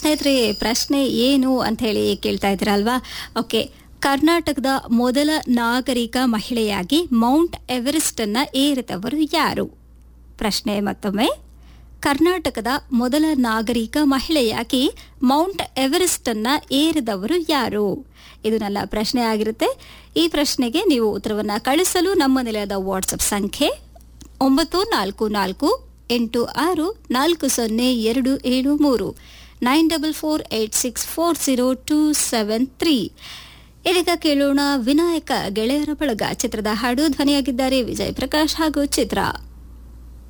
ಸ್ನೇಹಿತರೆ ಪ್ರಶ್ನೆ ಏನು ಅಂತ ಹೇಳಿ ಕೇಳ್ತಾ ಇದ್ದೀರಲ್ವಾ ಓಕೆ ಕರ್ನಾಟಕದ ಮೊದಲ ನಾಗರಿಕ ಮಹಿಳೆಯಾಗಿ ಮೌಂಟ್ ಎವರೆಸ್ಟ್ ಅನ್ನ ಏರಿದವರು ಯಾರು ಪ್ರಶ್ನೆ ಮತ್ತೊಮ್ಮೆ ಕರ್ನಾಟಕದ ಮೊದಲ ನಾಗರಿಕ ಮಹಿಳೆಯಾಗಿ ಮೌಂಟ್ ಎವರೆಸ್ಟ್ ಅನ್ನ ಏರಿದವರು ಯಾರು ಇದು ನನ್ನ ಪ್ರಶ್ನೆ ಆಗಿರುತ್ತೆ ಈ ಪ್ರಶ್ನೆಗೆ ನೀವು ಉತ್ತರವನ್ನು ಕಳಿಸಲು ನಮ್ಮ ನಿಲಯದ ವಾಟ್ಸಪ್ ಸಂಖ್ಯೆ ಒಂಬತ್ತು ನಾಲ್ಕು ನಾಲ್ಕು ಎಂಟು ಆರು ನಾಲ್ಕು ಸೊನ್ನೆ ಎರಡು ಏಳು ಮೂರು nine double four eight six four zero two seven three ಇದೀಗ ಕೇಳೋಣ ವಿನಾಯಕ ಗೆಳೆಯರ ಬಳಗ ಚಿತ್ರದ ಹಾಡು ಧ್ವನಿಯಾಗಿದ್ದಾರೆ ವಿಜಯ್ ಪ್ರಕಾಶ್ ಹಾಗೂ ಚಿತ್ರ